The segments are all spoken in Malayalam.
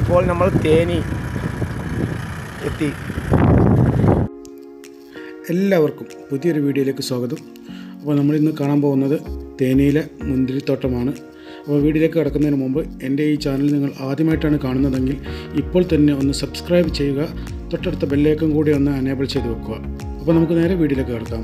ഇപ്പോൾ നമ്മൾ തേനി എത്തി എല്ലാവർക്കും പുതിയൊരു വീഡിയോയിലേക്ക് സ്വാഗതം അപ്പോൾ നമ്മളിന്ന് കാണാൻ പോകുന്നത് തേനിയിലെ മുന്തിരിത്തോട്ടമാണ് അപ്പോൾ വീഡിയോയിലേക്ക് കിടക്കുന്നതിന് മുമ്പ് എൻ്റെ ഈ ചാനൽ നിങ്ങൾ ആദ്യമായിട്ടാണ് കാണുന്നതെങ്കിൽ ഇപ്പോൾ തന്നെ ഒന്ന് സബ്സ്ക്രൈബ് ചെയ്യുക തൊട്ടടുത്ത ബെല്ലേക്കും കൂടി ഒന്ന് എനേബിൾ ചെയ്ത് വെക്കുക അപ്പോൾ നമുക്ക് നേരെ വീഡിയോയിലേക്ക് കിടക്കാം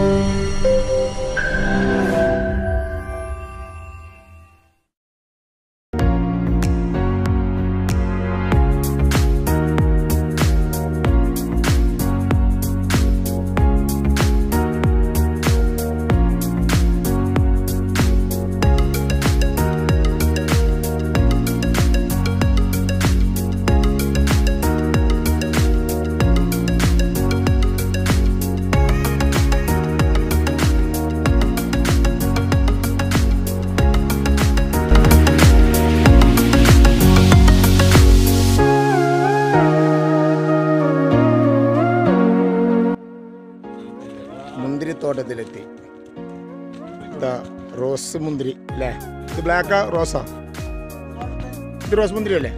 മുന്തിരിത്തോട്ടത്തിലെത്തി ഇതാ റോസ് മുന്തിരി അല്ലേ ഇത് ബ്ലാക്കാ റോസാ ഇത് റോസ് മുന്തിരി അല്ലേ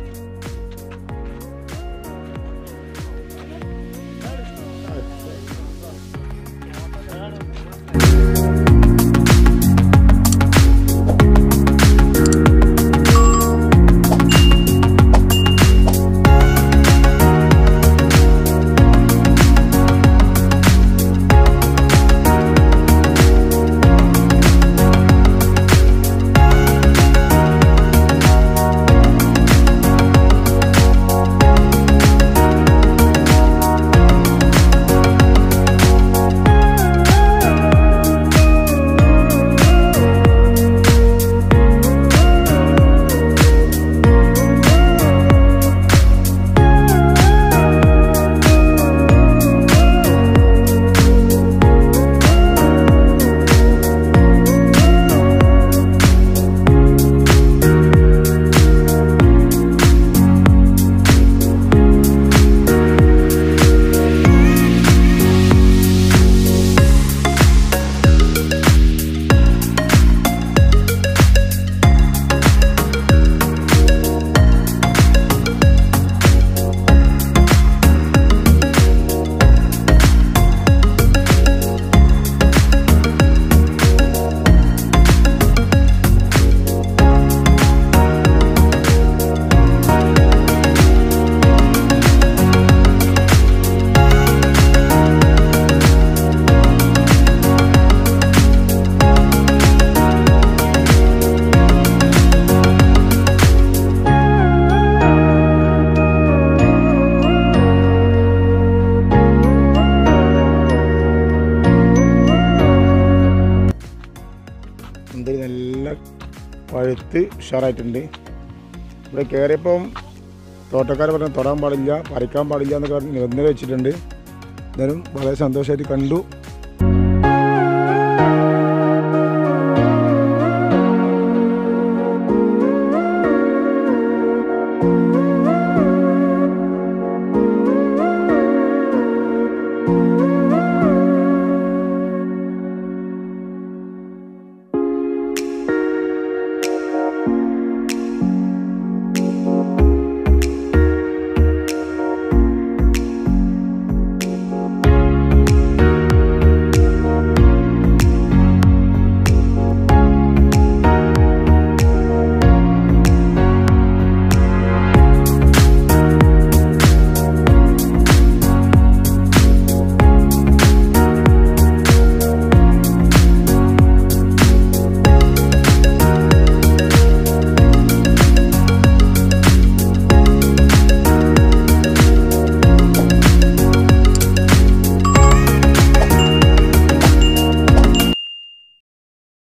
മുന്തിരി നല്ല പഴുത്ത് ഉഷാറായിട്ടുണ്ട് ഇവിടെ കയറിയപ്പം തോട്ടക്കാർ പറഞ്ഞ് തൊടാൻ പാടില്ല പറിക്കാൻ പാടില്ല എന്നൊക്കെ പറഞ്ഞ് നിബന്ധന വെച്ചിട്ടുണ്ട് എന്നാലും വളരെ സന്തോഷമായിട്ട് കണ്ടു